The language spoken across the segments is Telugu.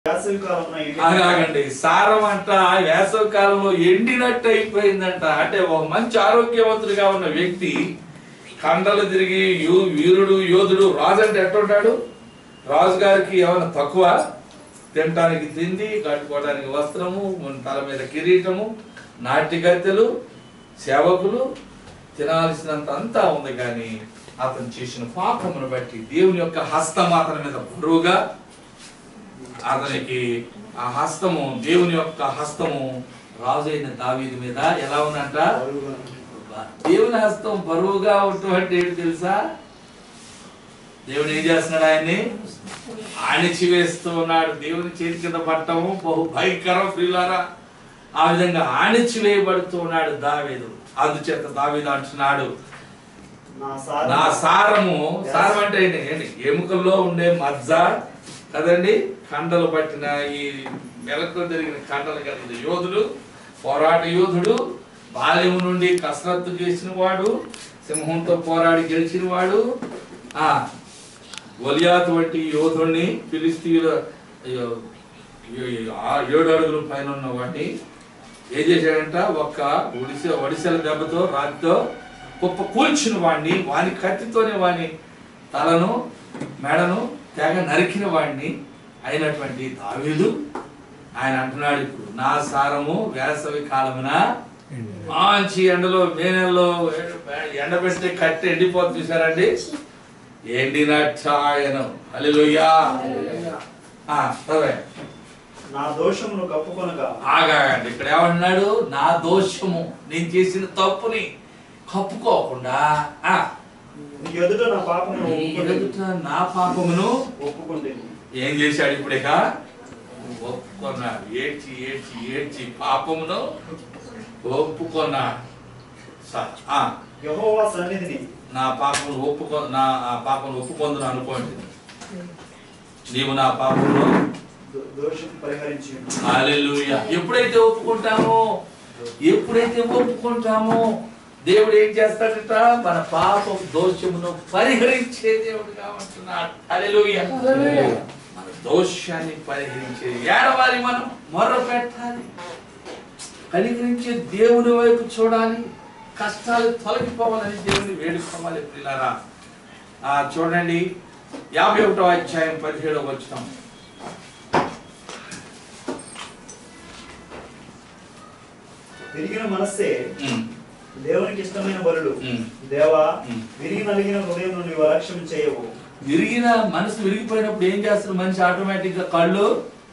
వేసవి కాలంలో ఎండిన- ఆగండి సారం అంట వేసవ కాలంలో ఎండినట్టు అయిపోయిందంట అంటే ఒక మంచి ఆరోగ్యవంతుడిగా ఉన్న వ్యక్తి కండలు తిరిగి యూ- వీరుడు యోధుడు రాజు అంటే ఎట్టుంటాడు రాజు గారికి ఏమైనా తక్కువ తినటానికి తిండి కట్టుకోవడానికి వస్త్రము తల మీద కిరీటము నాట్యగత్తెలు సేవకులు తినాల్సినంత అంతా ఉంది కానీ అతను చేసిన పాపమును బట్టి దేవుని యొక్క హస్తం అతని మీద బరువుగా అతనికి ఆ హస్తము దేవుని యొక్క హస్తము రాజు అయిన దావీదు మీద ఎలా ఉందంట దేవుని హస్తం బరువుగా ఉన్నటువంటి ఏంటి తెలుసా దేవుడు ఏం చేస్తున్నాడు ఆయన్ని ఆణిచివేస్తూ ఉన్నాడు దేవుని చేతి కింద పట్టము బహు భయంకరం ప్రియులారా ఆ విధంగా ఆణిచివేయబడుతూ ఉన్నాడు దావీదు అందుచేత దావీదు అంటున్నాడు నా సారం నా సారము సారం అంటే ఏంటి ఏంటి ఎముకల్లో ఉండే మజ్జ కదండి కండలు పట్టిన ఈ మెలకు జరిగిన కండలు కలిగిన యోధుడు పోరాట యోధుడు బాల్యం నుండి కసరత్తు చేసిన వాడు సింహంతో పోరాడి గెలిచిన వాడు ఆ గొలియాత్ వంటి యోధుడిని ఫిలిస్తీన్ల అయ్యో, ఏ- ఆ- ఏడు అడుగుల పైన ఉన్న వాడిని ఏం చేశాడంట ఒక్క ఒడిసె ఒడిసెల దెబ్బతో రాతితో గొప్ప కూల్చిన వాడిని వాని కత్తితోనే వాని తలను మెడను తెగ నరికిన వాడిని అయినటువంటి దావీదు ఆయన అంటున్నాడు ఇప్పుడు నా సారము వేసవి కాలమున మంచి ఎండలో మే నెలలో ఎండబెడితే కట్టి ఎండిపోతుంది చూసారండి ఎండినట్టాయను హల్లెలూయా ఆ, చదవండి. నా దోషమును కప్పుకొనగా ఆగాడండి ఇక్కడ ఏమంటున్నాడు నా దోషము నేను చేసిన తప్పుని కప్పుకోకుండా ఆ, నీ ఎదుట నా పాపమును నీ ఎదుట నా పాపమును ఒప్పుకుంటుంది ఏం చేశాడు ఇప్పుడు ఇక ఒప్పుకున్నాడు ఏడ్చి ఏడ్చి ఏడ్చి పాపమును ఒప్పుకున్నాడు స- ఆ, యెహోవా సన్నిధిని నా పాపమును ఒప్పుకో నా ఆ పాపమును ఒప్పుకొందును అనుకోండి నీవు నా పాపమును దో- దోషం పరిహరించి హల్లెలూయా ఎప్పుడైతే ఒప్పుకుంటామో ఎప్పుడైతే ఒప్పుకుంటామో దేవుడు ఏం చేస్తాడట మన పాప దోషమును పరిహరించే దేవుడుగా ఉంటున్నాడు హల్లెలూయా మన దోషాన్ని పరిహరించే ఏడవాలి మనం మొర్ర పెట్టాలి కనికరించే దేవుని వైపు చూడాలి కష్టాలు తొలగిపోవాలని దేవుని వేడుకోవాలి పిల్లరా ఆ చూడండి యాభై ఒకటో అధ్యాయం పదిహేడవ వచ్చినాం విరిగిన మనస్సే ఉమ్. దేవునికి ఇష్టమైన బలుడు ఉమ్. దేవా ఉమ్. విరిగి నలిగిన హృదయం నుండి అలక్ష్యం చేయవు విరిగిన మనసు విరిగిపోయినప్పుడు ఏం చేస్తారు మనిషి ఆటోమేటిక్ గా కళ్ళు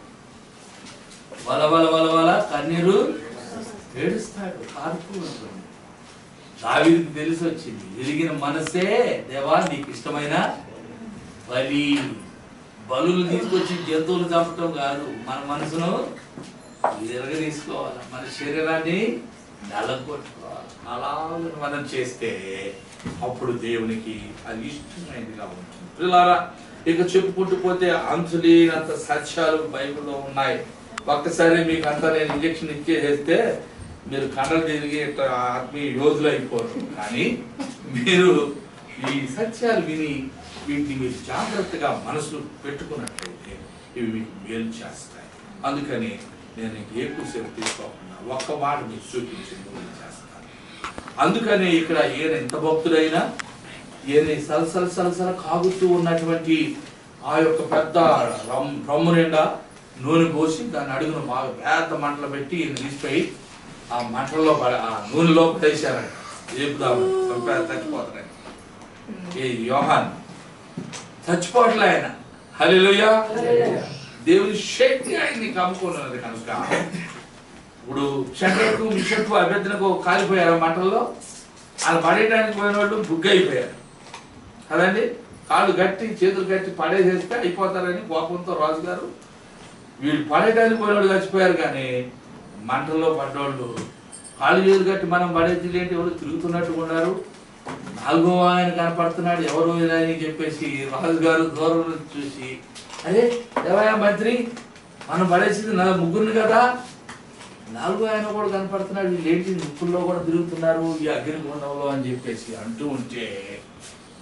వల వల వల వల కన్నీరు ఏడుస్తాడు కారుతూ ఉంటుంది దావీదుకి తెలిసి వచ్చింది విరిగిన మనసే దేవా నీకు ఇష్టమైన బలి బలులు తీసుకొచ్చి జంతువులు చంపటం కాదు మన మనసును విరగ తీసుకోవాలి మన శరీరాన్ని నలగొట్టుకోవాలి అలా మనం చేస్తే అప్పుడు దేవునికి అది ఇష్టమైనదిగా ఉంటుంది పిల్లారా ఇక చెప్పుకుంటూ పోతే అంతులేనంత సత్యాలు బైబిల్లో ఉన్నాయి ఒక్కసారి మీకు అంతా నేను ఇంజక్షన్ ఇచ్చేసేస్తే మీరు కండలు తిరిగి ఇట్లా ఆత్మీయ యోధులు అయిపోరు కానీ మీరు ఈ సత్యాలు విని వీటిని మీరు జాగ్రత్తగా మనసు పెట్టుకున్నట్లయితే ఇవి మీకు మేలు చేస్తాయి అందుకని నేను ఇంక ఎక్కువసేపు తీసుకోకుండా ఒక్క మాట మీకు చూపించి ముందు చేస్తాను అందుకని ఇక్కడ ఈయన ఎంత భక్తుడైనా ఈయన సలసల సలసల కాగుతూ ఉన్నటువంటి ఆ యొక్క పెద్ద రమ్ రమ్ము నిండా నూనె పోసి దాన్ని అడుగున బాగా పెద్ద మంటలు పెట్టి ఈయన తీసిపోయి ఆ మంటల్లో పడ- ఆ నూనెలో పడేశారంట ఏపుదాము చచ్చిపోతాడు ఈ యోహాన్ చచ్చిపోవట్లే ఆయన హల్లెలూయా దేవుని శక్తి ఆయన్ని కమ్ముకున్నది కనుక ఇప్పుడు షట్రకు మిషట్టు అభ్యర్థనకు కాలిపోయారు ఆ మంటల్లో వాళ్ళు పడేయడానికి పోయిన వాళ్ళు బుగ్గ అయిపోయారు కదండి కాళ్ళు గట్టి చేతులు గట్టి పడేసేస్తే అయిపోతారని కోపంతో రాజుగారు వీళ్ళు పడేయడానికి పోయిన వాళ్ళు చచ్చిపోయారు కానీ మంటల్లో పడ్డోళ్ళు కాళ్ళు చేతులు గట్టి మనం పడేది ఏంటి ఎవరు తిరుగుతున్నట్టు ఉన్నారు నాలుగో ఆయన కనపడుతున్నాడు ఎవరు ఈయన అని చెప్పేసి రాజుగారు దూరం నుంచి చూసి అరే దేవయ్య మంత్రి మనం పడేసింది నా ముగ్గురిని కదా నాలుగో ఆయన కూడా కనపడుతున్నాడు వీళ్ళు ఏంటి ముక్కుల్లో కూడా తిరుగుతున్నారు ఈ అగ్నిగుండంలో అని చెప్పేసి అంటూ ఉంటే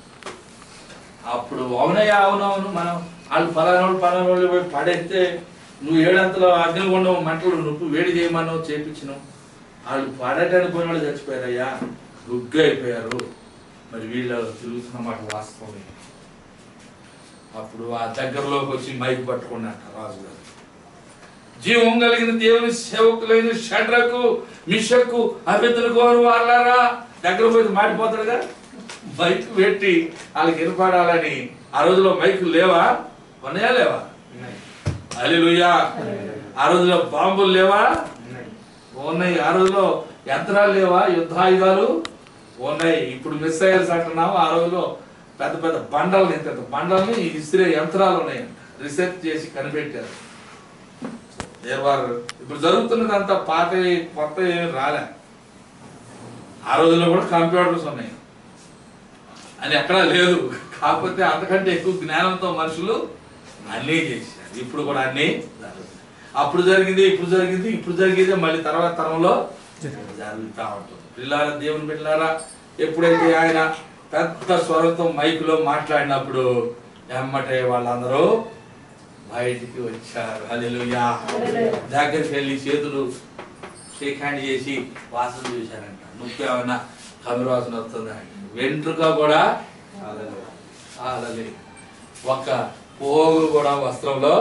అప్పుడు అవునయ్యా అవునవును మనం వాళ్ళు పలానా వాళ్ళు పలానా వాళ్ళు పోయి పడేస్తే నువ్వు ఏడంతలో అగ్నిగుండం మంటలు నువ్వు వేడి చేయమన్నావు చేపించినావు వాళ్ళు పాడటానికి పోయిన వాళ్ళు చచ్చిపోయారయ్యా రుగ్గా అయిపోయారు మరి వీళ్ళు తిరుగుతున్న మాట వాస్తవమే అప్పుడు ఆ దగ్గరలోకి వచ్చి మైక్ పట్టుకున్నట్ట రాజుగారు జీవం కలిగిన దేవుని సేవకులైన షడ్రకు మిషకు అభితులకు వాళ్ళారా దగ్గర పోయి మాడిపోతాడుగా మైక్ పెట్టి వాళ్ళకి వినపడాలని ఆ రోజులో మైకులు లేవా ఉన్నాయా లేవా అలిలుయా ఆ రోజులో బాంబులు లేవా ఉన్నాయి ఆ రోజులో యంత్రాలు లేవా యుద్ధాయుధాలు ఉన్నాయి ఇప్పుడు మిస్సైల్స్ అంటున్నాము ఆ రోజులో పెద్ద పెద్ద బండలు ఇంత ఇంత బండల్ని ఇసిరే యంత్రాలు ఉన్నాయి రీసెర్చ్ చేసి కనిపెట్టారు దేవారు ఇప్పుడు జరుగుతున్నదంతా పాత కొత్త ఏమి రాలే ఆ రోజుల్లో కూడా కంప్యూటర్స్ ఉన్నాయి అని ఎక్కడా లేదు కాకపోతే అంతకంటే ఎక్కువ జ్ఞానంతో మనుషులు అన్నీ చేశారు ఇప్పుడు కూడా అన్నీ జరుగుతాయి. అప్పుడు జరిగింది ఇప్పుడు జరిగింది ఇప్పుడు జరిగేది మళ్ళీ తర్వాత తరంలో జరుగుతూ ఉంటుంది పిల్లారా దేవుని బిడ్డలారా ఎప్పుడైతే ఆయన పెద్ద స్వరంతో మైకులో మాట్లాడినప్పుడు ఎమ్మటే వాళ్ళందరూ బయటికి వచ్చారు హల్లెలూయా దగ్గరికి వెళ్ళి చేతులు షేక్ హ్యాండ్ చేసి వాసన చూశారంట నొప్పి ఏమన్నా కమిరి వాసన వస్తుందా వెంట్రుక కూడా ఆలలేదు ఒక్క పోగు కూడా వస్త్రంలో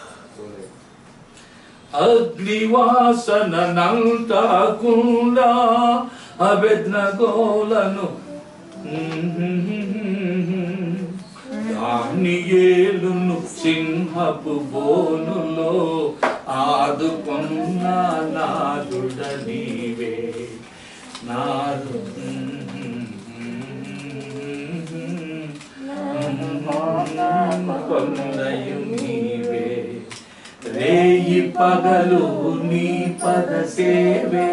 అగ్నివాసన నంతకుండా అభెజ్ఞగోలను దానియేలును సింహపు బోనులో ఆదుకున్న నాదుడ నీవే నాదు కొండయు నీవే రేయి పగలు నీ పద సేవే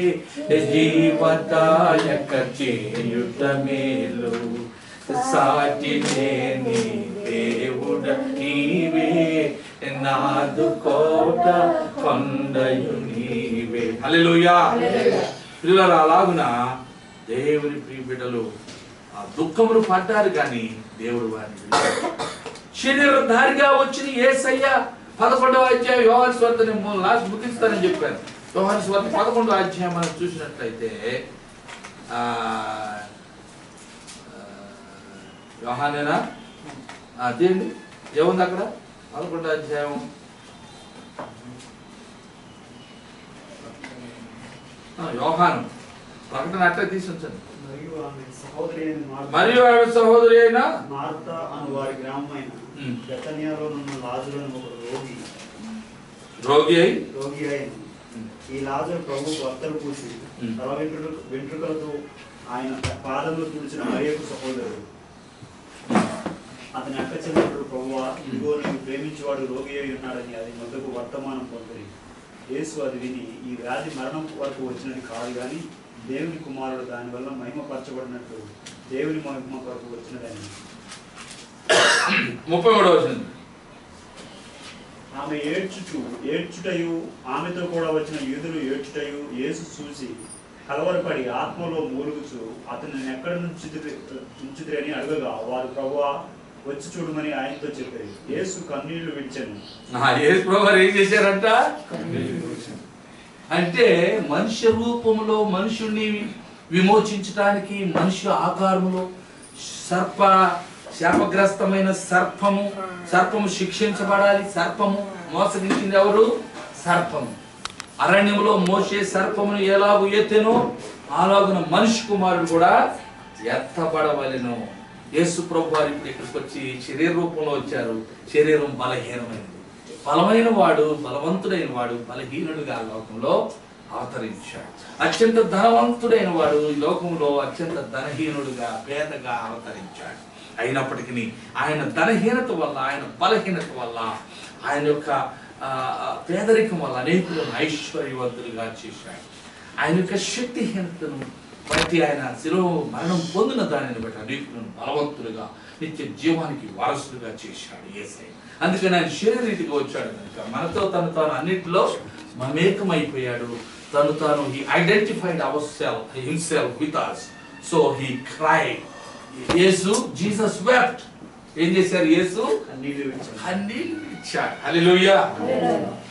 జీవదాయక చేయుట మేలు సాటి లేని దేవుడ నీవే నాదు కోట కొండయు నీవే హల్లెలూయా పిల్లలు అలాగున దేవుని ప్రియ బిడ్డలు ఆ దుఃఖములు పడ్డారు కానీ దేవుడు వారిని విడిచిపెట్టలేదు. శరీరధారిగా వచ్చిన ఏసయ్య పదకొండవ అధ్యాయం యోహాను స్వార్త నేను లాస్ట్ ముగిస్తానని చెప్పాను యోహాను స్వార్త పదకొండవ అధ్యాయం మనం చూసినట్లయితే ఆ, ఆ, యోహానేనా ఆ, అదేంటి ఏముంది అక్కడ పదకొండవ అధ్యాయం ఆ, యోహాను ప్రకటన అట్లా తీసి ఉంచండి మరియు ఆమె సహోదరి అయిన మార్త- మరియు ఆమె సహోదరి అయిన మార్త అను వారి గ్రామమైన ఉమ్. బెతనియాలో ఉన్న లాజరు అని ఒక రోగి రోగి అయి రోగి అయిన ఈ లాజరు ప్రభు వత్తలు పూసి ఉమ్. తల వెంట్రుక వెంట్రుకలతో ఆయన పాదములు తుడిచిన మరియకు సహోదరుడు అతని అక్క చెల్లెలు ప్రభువా ఇదిగో నీవు ప్రేమించేవాడు రోగి అయి ఉన్నాడని అది మొదకు వర్తమానం పొందిరి యేసు అది విని ఈ వ్యాధి మరణం వరకు వచ్చినది కాదు కానీ దేవుని కుమారుడు దానివల్ల మహిమపరచబడినట్టు దేవుని మహిమ కొరకు వచ్చినదని ముప్పై మూడవ వచ్చింది ఆమె ఏడ్చుచు ఏడ్చుటయు ఆమెతో కూడా వచ్చిన యూదులు ఏడ్చుటయు యేసు చూసి కలవరపడి ఆత్మలో మూలుగుచు అతనిని ఎక్కడ నుంచి ఉంచుదిరి అని అడగగా వారు ప్రభువా వచ్చి చూడమని ఆయనతో చెప్పారు యేసు కన్నీళ్లు విడిచెను ఆ యేసు ప్రభు వారు ఏం చేశారంట అంటే మనుష్య రూపంలో మనుషుణ్ణి విమోచించడానికి మనుష్య ఆకారములో సర్ప శాపగ్రస్తమైన సర్పము సర్పము శిక్షించబడాలి సర్పము మోసగించింది ఎవరు సర్పము అరణ్యములో మోసే సర్పమును ఎలాగూ ఎత్తెనో అలాగున మనిషి కుమారుడు కూడా ఎత్తబడవలెను యేసు ప్రభు వారు ఇప్పుడు ఇక్కడికి వచ్చి శరీర రూపంలో వచ్చారు శరీరం బలహీనమైనది బలమైన వాడు బలవంతుడైన వాడు బలహీనుడుగా లోకంలో అవతరించాడు అత్యంత ధనవంతుడైన వాడు ఈ లోకంలో అత్యంత ధనహీనుడుగా పేదగా అవతరించాడు అయినప్పటికీ ఆయన ధనహీనత వల్ల ఆయన బలహీనత వల్ల ఆయన యొక్క ఆ, ఆ, పేదరికం వల్ల అనేకులను ఐశ్వర్యవంతులుగా చేశాడు ఆయన యొక్క శక్తిహీనతను బట్టి ఆయన శిలో మరణం పొందిన దానిని బట్టి అనేకులను బలవంతులుగా నిత్య జీవానికి వారసులుగా చేశాడు ఏసై అందుకని ఆయన శరీరీతిగా వచ్చాడు కనుక మనతో తను తాను అన్నింటిలో మమేకమైపోయాడు తను తాను he identified our self himself with us so he cry Yesu Jesus wept ఏం చేశారు యేసు కన్నీళ్లు విడిచెను కన్నీళ్ళు ఇచ్చాడు హల్లెలూయా